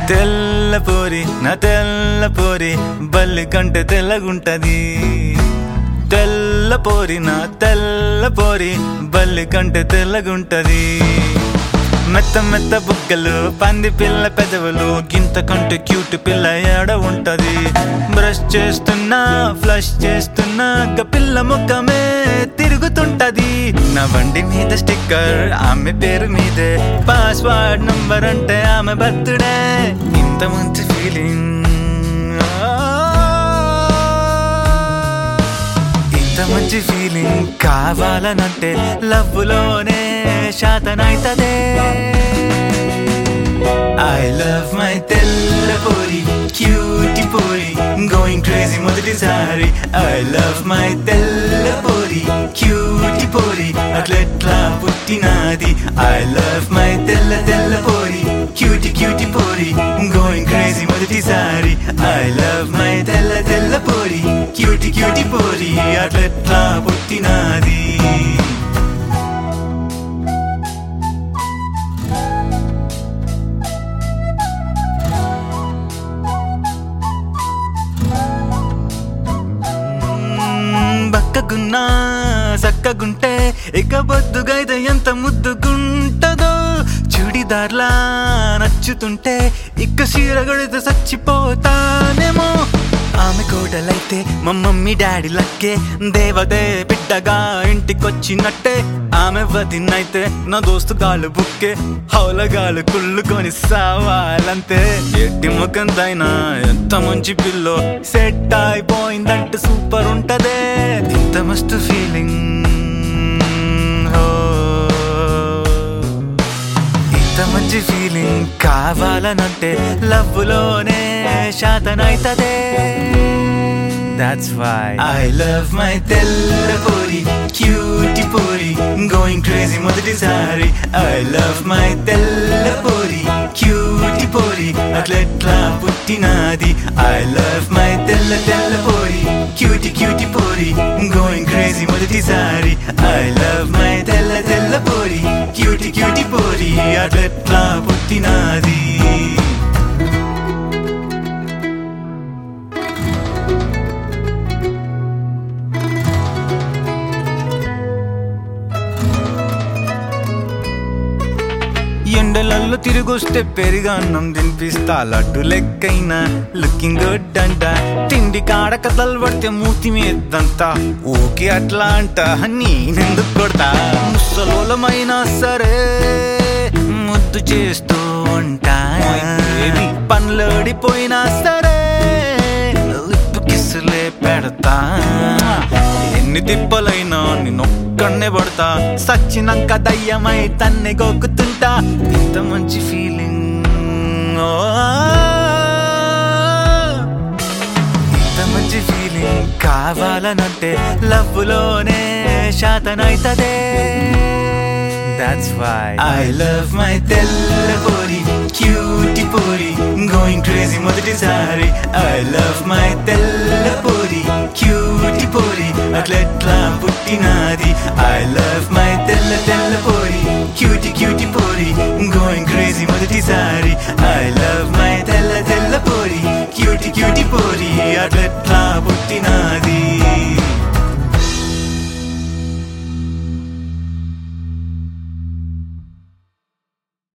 తెల్ల పోరి నా తెల్ల పోరి బల్లి కంటే తెల్లగుంటది తెల్ల పోరి నా తెల్ల పోరి బల్లి కంటే తెల్లగుంటది మెత్త మెత్త బుగ్గలు పంది పిల్ల పెదవులు గింత కంటే క్యూట్ పిల్ల ఏడ ఉంటది బ్రష్ చేస్తున్నా ఫ్లష్ చేస్తున్నా గ పిల్ల ముఖమే తిరుగుతుంటది నా బండి మీద స్టిక్కర్ ఆమె పేరు మీదే పాస్వర్డ్ నంబర్ అంటే ఆమె బర్త్డే ఇంత మంచి ఫీలింగ్ ఇంత మంచి ఫీలింగ్ కావాలనంటే లవ్వులోనే శాతనైతదే ఐ లవ్ మై తెల్ల పోరి క్యూటి పోరి గోయింగ్ క్రేజీ మొదటిసారి ఐ లవ్ మై తెల్ల పోరి క్యూటి పోరి అట్లెట్లా పుట్టినాది ఐ లవ్ మై తెల్ల తెల్ల పోరి క్యూటి క్యూటి పోరి గోయింగ్ క్రేజీ మొదటిసారి ఐ లవ్ మై తెల్ల తెల్ల పోరి క్యూటి క్యూటి పోరి అట్లెట్లా పుట్టినాది మ్మ్, బక్కగున్నా చక్కగుంటే ఇక బొద్దుగైతే ఎంత ముద్దుగుంటదో చుడిదార్లా నచ్చుతుంటే ఇక చీర గడితే చచ్చిపోతానేమో ఆమె కోడలైతే మా మమ్మీ డాడీ లక్కే దేవదే బిడ్డగా ఇంటికొచ్చినట్టే ఆమె వదినైతే నా దోస్తు గాలు బుక్కే హౌలగాలు కుళ్ళుకొని సావాలంతే ఎట్టి ముఖందైనా ఎంత మంచి పిల్లో సెట్ అయిపోయిందంటే సూపర్ ఉంటదే ఇంత మస్తు ఫీలింగ్ ఇంత మంచి ఫీలింగ్ కావాలనంటే లవ్వులోనే శాతనైతదే That's why I love my తెల్ల పోరి క్యూటి పోరి గోయింగ్ క్రేజీ మొదటిసారి I love my తెల్ల పోరి క్యూటి పోరి అట్లెట్లా పుట్టినాది I love my తెల్ల తెల్ల పోరి క్యూటి క్యూటి పోరి గోయింగ్ క్రేజీ మొదటిసారి I love my తెల్ల తెల్ల పోరి క్యూటి క్యూటి పోరి అట్లెట్లా పుట్టినాది ఎండలల్లో తిరిగొస్తే పెరిగన్నం తినిపిస్తా లడ్డు లెక్కైనా లుకింగ్ గుడ్ అంట తిండి కాడ కథలు పడితే మూతి మీదంతా ఓకే అట్లా అంట నేనెందుకు కొడతా ముసలోలమైనా సరే ముద్దు చేస్తూ ఉంటా పనులోడిపోయినా సరే లిప్పు కిస్సులే పెడతా ఎన్ని తిప్పలైనా నిన్నొక్కడనే పడతా సచ్చినాక దయ్యమై తన్నే గోకుతుంటా ఇంత మంచి ఫీలింగ్ ఇంత మంచి ఫీలింగ్ కావాలనంటే లవ్వులోనే శాతనైతదే That's why I love my తెల్ల పోరి క్యూటి పోరి గోయింగ్ క్రేజీ మొదటిసారి I love my తెల్ల పోరి క్యూటి పోరి అట్లెట్లా పుట్టినాది I love my తెల్ల తెల్ల పోరి క్యూటి క్యూటి పోరి గోయింగ్ క్రేజీ మొదటిసారి I love my తెల్ల తెల్ల పోరి క్యూటి క్యూటి పోరి అట్లెట్లా